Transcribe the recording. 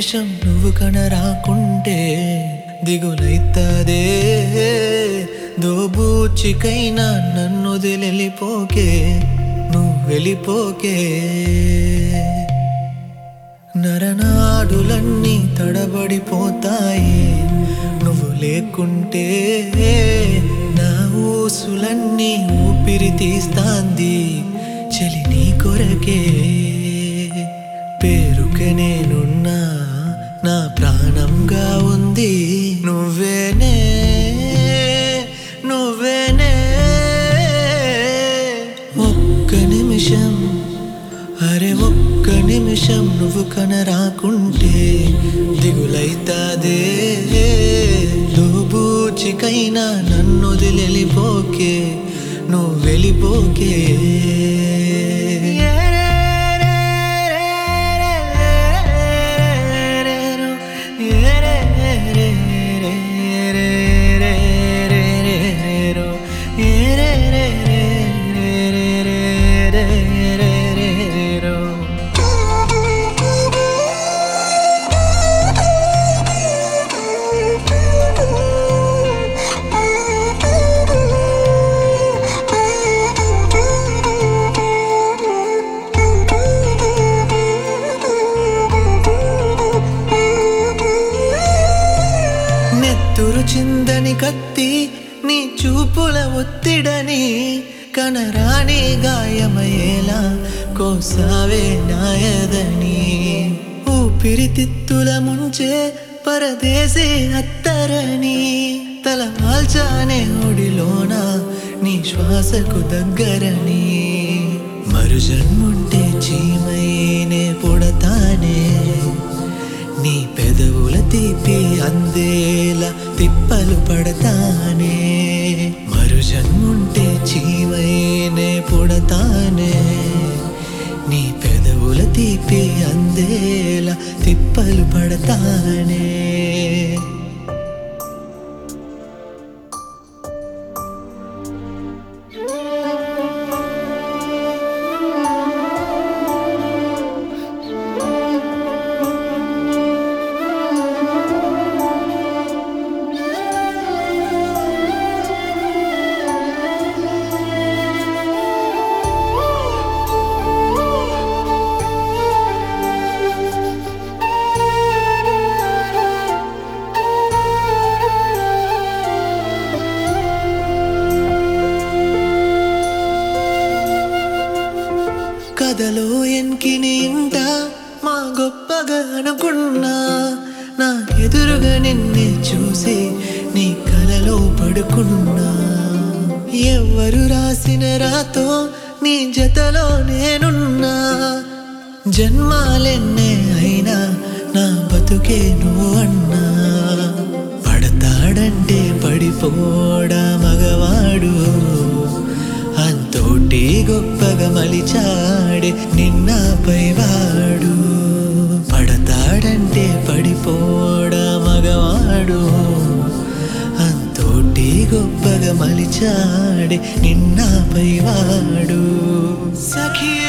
నిమిషం నువ్వు కనరాకుంటే దిగులైతదే దోబూచికైనా నన్ను వదిలిపోకే నువ్వు వెళ్ళిపోకే నరనాడులన్నీ తడబడిపోతాయి నువ్వు లేకుంటే నా ఊసులన్నీ ఊపిరి తీస్తాంది చెలి నీ కొరకే పేరుకే నేనున్నా నా ప్రాణంగా ఉంది నువ్వేనే నువ్వేనే ఒక్క నిమిషం అరే ఒక్క నిమిషం నువ్వు కనరాకుంటే దిగులైతాదే దోబూచికైనా నన్ను వదిలిపోకే నువ్వు వెళ్ళిపోకే నెత్తురు చిందని కత్తి నీ చూపుల ఒత్తిడని కనరాని గాయమయ్యేలా కోసావే నాయదని ఊపిరితిత్తుల ముంచే పరదేశీ అత్తరని తల వాల్చానే ఒడిలోన నీ శ్వాసకు దగ్గరని మరు జన్ముంటే చీమైనే పుడతానే నీ పెదవుల తీపి అందేలా తిప్పలు పడతానే మరు జన్ముంటే చీమైనే పుడతానే నీ పెదవుల తీపి అందేలా తిప్పలు పడతానే కథలో ఎన్కిని ఇంట మా గొప్పగా అనుకున్నా నా ఎదురుగా నిన్నే చూసి నీ కలలో పడుకున్నా ఎవరు రాసిన రాతో నీ జతలో నేనున్నా జన్మాలెన్నే అయినా నా బతుకే నువ్వు అన్నా పడతాడంటే పడిపోడా మగవాడు అంతోటి గొప్పగా మలిచాడే నిన్నపై వాడు పడతాడంటే పడిపోడా మగవాడు అంతోటి గొప్పగా మలిచాడే నిన్నపై వాడు సఖియా